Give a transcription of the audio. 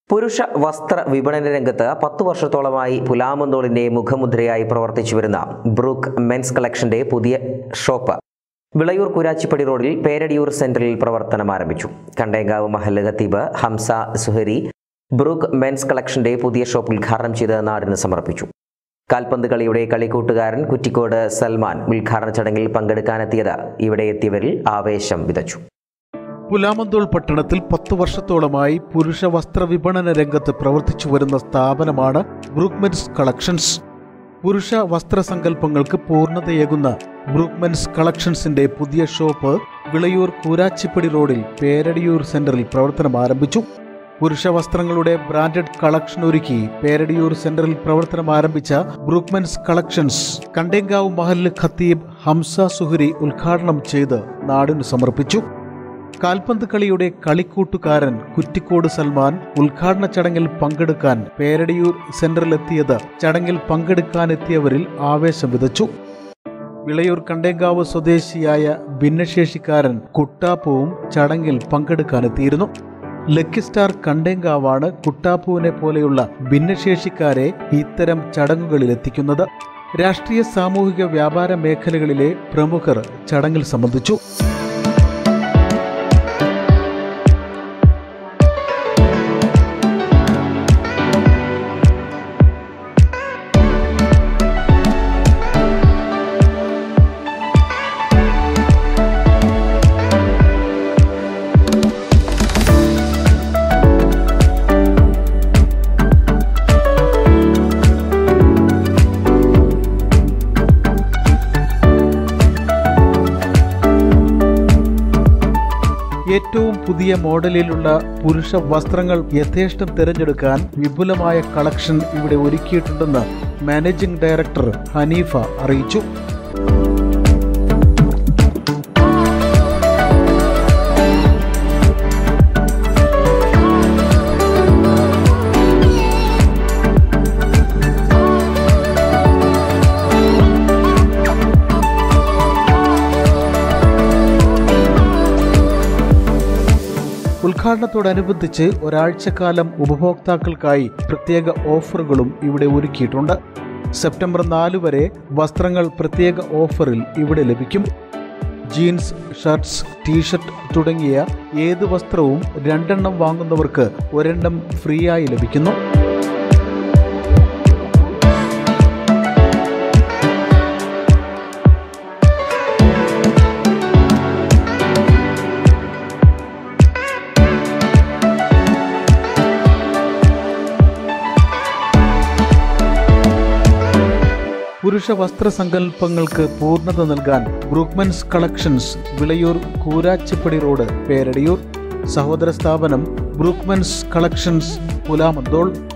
പുരുഷ വസ്ത്ര വിപണന രംഗത്ത് പത്തു വർഷത്തോളമായി പുലാമന്തോളിന്റെ മുഖമുദ്രയായി പ്രവർത്തിച്ചു വരുന്ന ബ്രൂക്ക് മെൻസ് കളക്ഷന്റെ പുതിയ ഷോപ്പ് വിളയൂർ കുരാച്ചിപ്പടി റോഡിൽ പേരടിയൂർ സെന്ററിൽ പ്രവർത്തനം ആരംഭിച്ചു കണ്ടേങ്കാവ് മഹല്ല് ഖത്തീബ് ഹംസ സുഹരി ബ്രൂക്ക് മെൻസ് കളക്ഷന്റെ പുതിയ ഷോപ്പ് ഉദ്ഘാടനം ചെയ്ത് നാടിന് സമർപ്പിച്ചു കാൽപന്ത് കളിയുടെ കളിക്കൂട്ടുകാരൻ കുറ്റിക്കോട് സൽമാൻ ഉദ്ഘാടന ചടങ്ങിൽ പങ്കെടുക്കാനെത്തിയത് ഇവിടെ എത്തിയവരിൽ ആവേശം വിതച്ചു പുലാമന്തോൾ പട്ടണത്തിൽ പത്തു വർഷത്തോളമായി പുരുഷ വസ്ത്ര വിപണന രംഗത്ത് പ്രവർത്തിച്ചു വരുന്ന സ്ഥാപനമാണ് ബ്രൂക്ക്മെൻസ് കളക്ഷൻസ് പുരുഷ വസ്ത്രസങ്കല്പങ്ങൾക്ക് പൂർണ്ണതയേകുന്ന ബ്രൂക്ക്മെൻസ് കളക്ഷൻസിന്റെ പുതിയ ഷോപ്പ് വിളയൂർ കൂരാച്ചിപ്പടി റോഡിൽ പേരടിയൂർ സെന്ററിൽ പ്രവർത്തനം ആരംഭിച്ചു പുരുഷ വസ്ത്രങ്ങളുടെ ബ്രാൻഡഡ് കളക്ഷൻ ഒരുക്കി പേരടിയൂർ സെന്ററിൽ പ്രവർത്തനം ആരംഭിച്ച ബ്രൂക്ക്മെൻസ് കളക്ഷൻസ് കണ്ടേങ്കാവ് മഹല്ല് ഖത്തീബ് ഹംസ സുഹരി ഉദ്ഘാടനം ചെയ്ത് നാടിനു സമർപ്പിച്ചു കാൽപന്ത് കളിയുടെ കളിക്കൂട്ടുകാരൻ കുറ്റിക്കോട് സൽമാൻ ഉദ്ഘാടന ചടങ്ങിൽ പങ്കെടുക്കാൻ പേരടിയൂർ സെന്ററിലെത്തിയത് ചടങ്ങിൽ പങ്കെടുക്കാനെത്തിയവരിൽ ആവേശം വിതച്ചു വിളയൂർ കണ്ടേങ്കാവ് സ്വദേശിയായ ഭിന്നശേഷിക്കാരൻ കുട്ടാപ്പുവും ചടങ്ങിൽ പങ്കെടുക്കാനെത്തിയിരുന്നു ലക്കി സ്റ്റാർ കണ്ടേങ്കാവാണ് കുട്ടാപ്പുവിനെ പോലെയുള്ള ഭിന്നശേഷിക്കാരെ ഇത്തരം ചടങ്ങുകളിൽ എത്തിക്കുന്നത് രാഷ്ട്രീയ സാമൂഹിക വ്യാപാര മേഖലകളിലെ പ്രമുഖർ ചടങ്ങിൽ സംബന്ധിച്ചു ഏറ്റവും പുതിയ മോഡലിലുള്ള പുരുഷ വസ്ത്രങ്ങൾ യഥേഷ്ടം തിരഞ്ഞെടുക്കാൻ വിപുലമായ കളക്ഷൻ ഇവിടെ ഒരുക്കിയിട്ടുണ്ടെന്ന് മാനേജിംഗ് ഡയറക്ടർ ഹനീഫ അറിയിച്ചു ഉദ്ഘാടനത്തോടനുബന്ധിച്ച് ഒരാഴ്ചക്കാലം ഉപഭോക്താക്കൾക്കായി പ്രത്യേക ഓഫറുകളും ഇവിടെ ഒരുക്കിയിട്ടുണ്ട് സെപ്റ്റംബർ നാല് വരെ വസ്ത്രങ്ങൾ പ്രത്യേക ഓഫറിൽ ഇവിടെ ലഭിക്കും ജീൻസ് ഷർട്ട്സ് ടീഷർട്ട് തുടങ്ങിയ ഏത് വസ്ത്രവും രണ്ടെണ്ണം വാങ്ങുന്നവർക്ക് ഒരെണ്ണം ഫ്രീ ആയി ലഭിക്കുന്നു പുരുഷ വസ്ത്രസങ്കല്പങ്ങൾക്ക് പൂർണ്ണത നൽകാൻ brook men's collections Vilayur Koorachippadi road Peradiyur സഹോദര സ്ഥാപനം ബ്രൂക്ക്മെൻസ് കളക്ഷൻസ് പുലാമന്തോൾ